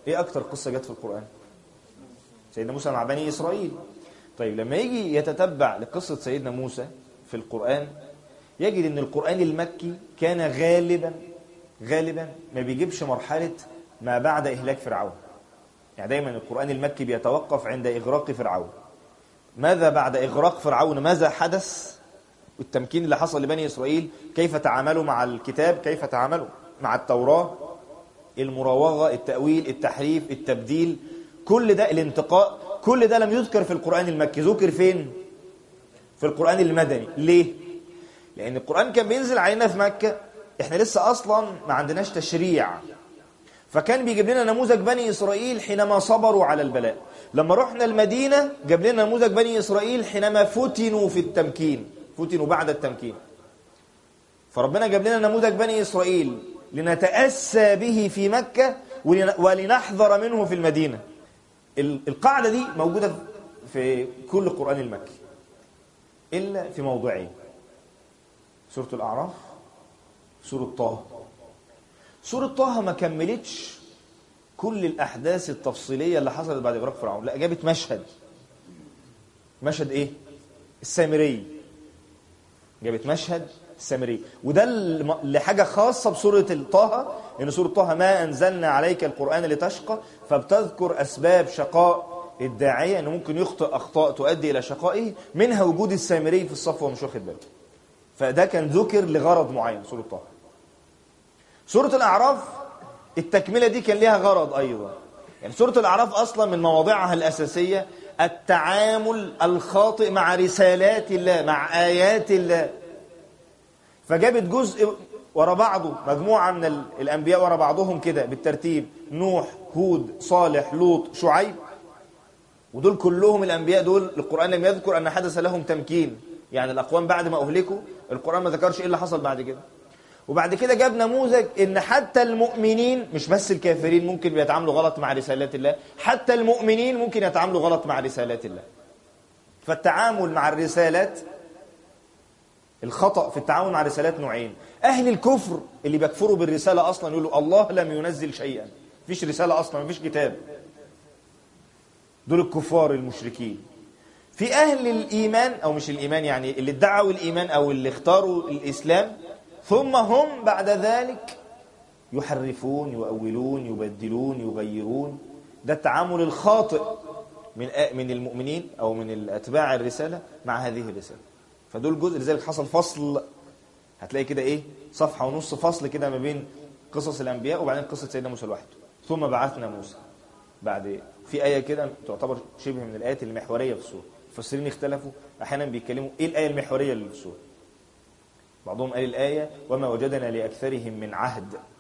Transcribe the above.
ايه اكتر قصة جت في القرآن سيدنا موسى مع بني اسرائيل طيب لما يجي يتتبع لقصة سيدنا موسى في القرآن يجد ان القرآن المكي كان غالبا غالبا ما بيجيبش مرحلة ما بعد إهلاك فرعون يعني دايما القرآن المكي بيتوقف عند إغراق فرعون ماذا بعد إغراق فرعون ماذا حدث والتمكين اللي حصل لبني إسرائيل كيف تعاملوا مع الكتاب كيف تعاملوا مع التوراة المراوغة التأويل التحريف التبديل كل ده الانتقاء كل ده لم يذكر في القرآن المكي ذكر فين في القرآن المدني ليه لأن القرآن كان بينزل علينا في مكة احنا لسه أصلا ما عندناش تشريع فكان بيجيب لنا نموذج بني إسرائيل حينما صبروا على البلاء لما رحنا المدينة جاب لنا نموذج بني إسرائيل حينما فتنوا في التمكين فتنوا بعد التمكين فربنا جاب لنا نموذج بني إسرائيل لنتأسى به في مكة ولنحذر منه في المدينة القاعدة دي موجودة في كل القرآن المكي إلا في موضعين سورة الأعراف سورة طه سورة طه ما كملتش كل الأحداث التفصيلية اللي حصلت بعد إغراق فرعون لا جابت مشهد مشهد إيه؟ السامري جابت مشهد السامري وده لحاجة خاصة بسورة طه إن سورة طه ما أنزلنا عليك القرآن لتشقى فبتذكر أسباب شقاء الداعية إنه ممكن يخطئ أخطاء تؤدي إلى شقائه منها وجود السامري في الصف ومش واخد باله فده كان ذكر لغرض معين سورة طه سورة الأعراف التكملة دي كان لها غرض أيضا يعني سورة الأعراف أصلا من مواضعها الأساسية التعامل الخاطئ مع رسالات الله مع آيات الله فجابت جزء ورا بعضه مجموعة من الأنبياء ورا بعضهم كده بالترتيب نوح هود صالح لوط شعيب ودول كلهم الأنبياء دول القرآن لم يذكر أن حدث لهم تمكين يعني الأقوام بعد ما أهلكوا القرآن ما ذكرش إيه اللي حصل بعد كده وبعد كده جاب نموذج ان حتى المؤمنين مش بس الكافرين ممكن بيتعاملوا غلط مع رسالات الله حتى المؤمنين ممكن يتعاملوا غلط مع رسالات الله فالتعامل مع الرسالات الخطأ في التعامل مع رسالات نوعين أهل الكفر اللي بيكفروا بالرسالة أصلا يقولوا الله لم ينزل شيئا مفيش رسالة أصلا مفيش كتاب دول الكفار المشركين في أهل الإيمان أو مش الإيمان يعني اللي ادعوا الإيمان أو اللي اختاروا الإسلام ثم هم بعد ذلك يحرفون يؤولون يبدلون يغيرون ده التعامل الخاطئ من من المؤمنين او من اتباع الرساله مع هذه الرساله فدول جزء لذلك حصل فصل هتلاقي كده ايه صفحه ونص فصل كده ما بين قصص الانبياء وبعدين قصه سيدنا موسى لوحده ثم بعثنا موسى بعد في ايه كده تعتبر شبه من الايات المحوريه في السوره المفسرين اختلفوا احيانا بيتكلموا ايه الايه المحوريه اللي في السوره بعضهم قال الآية وما وجدنا لأكثرهم من عهد